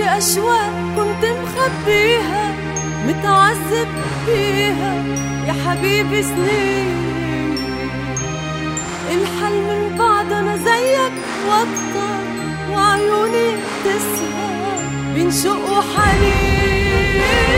أشواق كنت مخبيها متعذب فيها يا حبيبي سنين الحل من بعد أنا زيك وأكتر وعيوني تسهر بين شوق وحنين